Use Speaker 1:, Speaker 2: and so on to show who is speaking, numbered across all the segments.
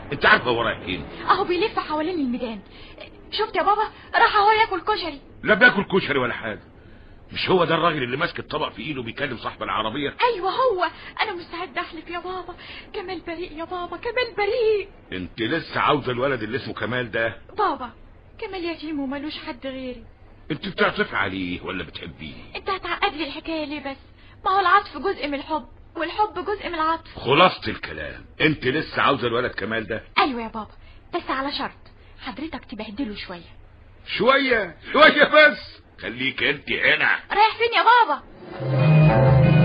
Speaker 1: انت عارفه هو رايح فين
Speaker 2: اهو بيلف حوالين الميدان شفت يا بابا راح اهو ياكل كشري
Speaker 1: لا بياكل كشري ولا حاجه مش هو ده الراجل اللي ماسك الطبق في ايده بيكلم صاحب العربيه
Speaker 2: ايوه هو انا مستعد احلف يا بابا كمال بريء يا بابا كمال بريء
Speaker 1: انت لسه عاوزه الولد اللي اسمه كمال ده
Speaker 2: بابا كمال يتيم وملوش حد غيري
Speaker 1: انت بتعطفي عليه ولا بتحبيه
Speaker 2: انت هتعقد لي الحكايه ليه بس ما هو العطف جزء من الحب والحب جزء من العطف
Speaker 1: خلاصه الكلام انت لسه عاوزه الولد كمال ده
Speaker 2: ايوه يا بابا بس على شرط حضرتك تبهدله شويه
Speaker 1: شويه شويه بس خليك انت هنا
Speaker 2: رايح فين يا بابا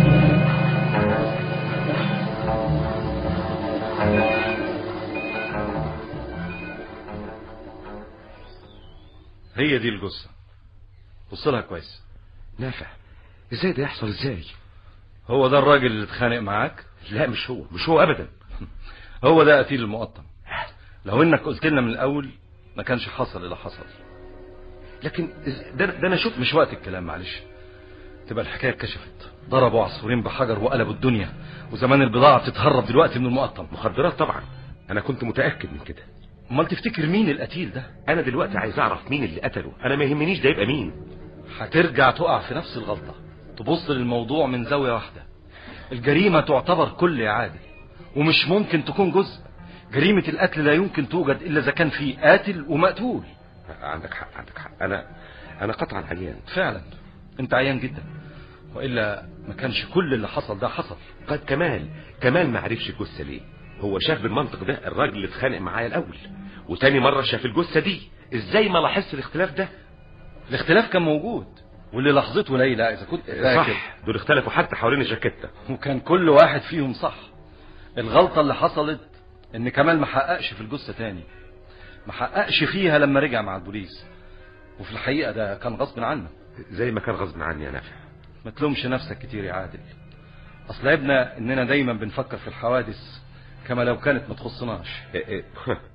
Speaker 3: هي دي الجثة بص لها كويس
Speaker 4: نافع ازاي ده يحصل ازاي
Speaker 3: هو ده الراجل اللي اتخانق معاك
Speaker 4: لا مش هو مش هو ابدا
Speaker 3: هو ده قتيل المقطم لو انك قلت لنا من الاول ما كانش حصل اللي حصل
Speaker 4: لكن إز- ده, ده انا شفت
Speaker 3: مش وقت الكلام معلش تبقى الحكايه اتكشفت ضربوا عصفورين بحجر وقلبوا الدنيا وزمان البضاعه بتتهرب دلوقتي من المقطم
Speaker 4: مخدرات طبعا انا كنت متاكد من كده
Speaker 3: امال تفتكر مين القتيل ده
Speaker 4: انا دلوقتي عايز اعرف مين اللي قتله انا ما يهمنيش ده يبقى مين
Speaker 3: هترجع تقع في نفس الغلطه تبص للموضوع من زاويه واحده الجريمه تعتبر كل يا عادل ومش ممكن تكون جزء جريمه القتل لا يمكن توجد الا اذا كان في قاتل ومقتول
Speaker 4: عندك حق عندك حق انا انا قطعا عيان
Speaker 3: فعلا انت عيان جدا والا ما كانش كل اللي حصل ده حصل
Speaker 4: قد كمال كمال ما عرفش الجثه ليه هو شاف بالمنطق ده الراجل اللي اتخانق معايا الاول وتاني مره شاف الجثه دي ازاي ما لاحظش الاختلاف ده
Speaker 3: الاختلاف كان موجود واللي لاحظته ليلى اذا كنت فاكر
Speaker 4: صح دول اختلفوا حتى حوالين الجاكيته
Speaker 3: وكان كل واحد فيهم صح الغلطة اللي حصلت ان كمال ما حققش في الجثة تاني ما حققش فيها لما رجع مع البوليس وفي الحقيقة ده كان غصب عنه
Speaker 4: زي ما كان غصب عني يا نافع
Speaker 3: ما تلومش نفسك كتير يا عادل اصل عيبنا اننا دايما بنفكر في الحوادث كما لو كانت ما تخصناش
Speaker 4: إيه إيه.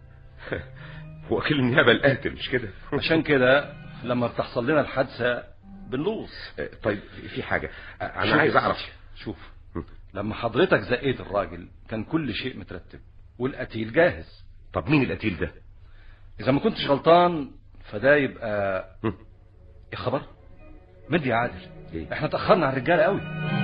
Speaker 4: وكيل النيابه القاتل مش كده
Speaker 3: عشان كده لما بتحصل لنا الحادثة بنلوص
Speaker 4: إيه، طيب في حاجه انا
Speaker 3: شوف
Speaker 4: عايز
Speaker 3: يا
Speaker 4: اعرف
Speaker 3: سيدي، شوف لما حضرتك زقيت الراجل كان كل شيء مترتب والقتيل جاهز
Speaker 4: طب مين القتيل ده
Speaker 3: اذا ما كنتش غلطان فده يبقى
Speaker 4: هم.
Speaker 3: يا خبر مدي يا عادل
Speaker 4: إيه؟
Speaker 3: احنا اتاخرنا على الرجاله قوي